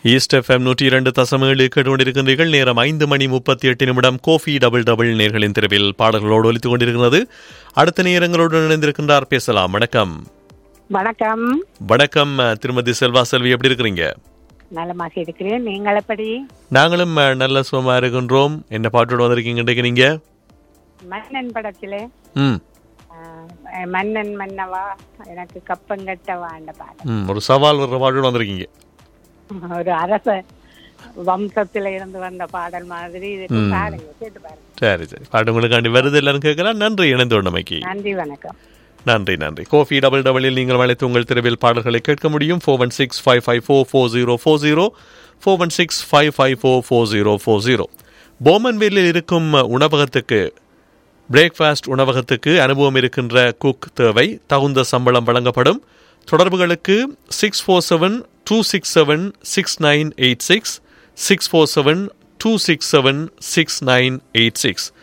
east FM நூற்றி இரண்டு தசம் ஏழு கேட்டுக்கொண்டிருக்கின்றீர்கள் நேரம் ஐந்து மணி முப்பத்தி எட்டு நிமிடம் கோஃபி டபுள் டபுள் நேர்களின் தெருவில் பாடல்களோடு ஒலித்துக் கொண்டிருக்கிறது அடுத்த நேரங்களோடு இணைந்திருக்கின்றார் பேசலாம் வணக்கம் வணக்கம் வணக்கம் அஹ், திருமதி செல்வா செல்வி எப்படி இருக்கிறீங்க நலமாக இருக்கிறேன் நீங்கள் எப்படி நாங்களும் அஹ், நல்ல சுகமா இருக்கின்றோம் என்ன பாட்டோடு வந்திருக்கீங்க இன்றைக்கு நீங்க மன்னன் படத்திலே ம் ஆஹ், மன்னன் மன்னவா எனக்கு கப்பங்கட்டவாண்ட பாடம் ம் ஒரு சவால் வர்ற பாட்டோடு வந்திருக்கீங்க ஒரு அரச வம்சத்தில இருந்து வந்த பாடல் மாதிரி இது பாருங்க கேட்டு பாருங்க சரி சரி பாட்டு உங்களுக்காண்டி வருது எல்லாரும் கேட்கலாம் நன்றி இணைந்து உடமைக்கு நன்றி வணக்கம் நன்றி நன்றி கோஃபி டபுள் டபுளில் நீங்கள் அழைத்து உங்கள் தெருவில் பாடல்களை கேட்க முடியும் four one six five five four four zero four zero four one six five five four four zero four zero போமன்வேலில் இருக்கும் உணவகத்துக்கு பிரேக்ஃபாஸ்ட் உணவகத்துக்கு அனுபவம் இருக்கின்ற குக் தேவை தகுந்த சம்பளம் வழங்கப்படும் தொடர்புகளுக்கு six four seven two six seven six nine eight six six four seven two six seven six nine eight six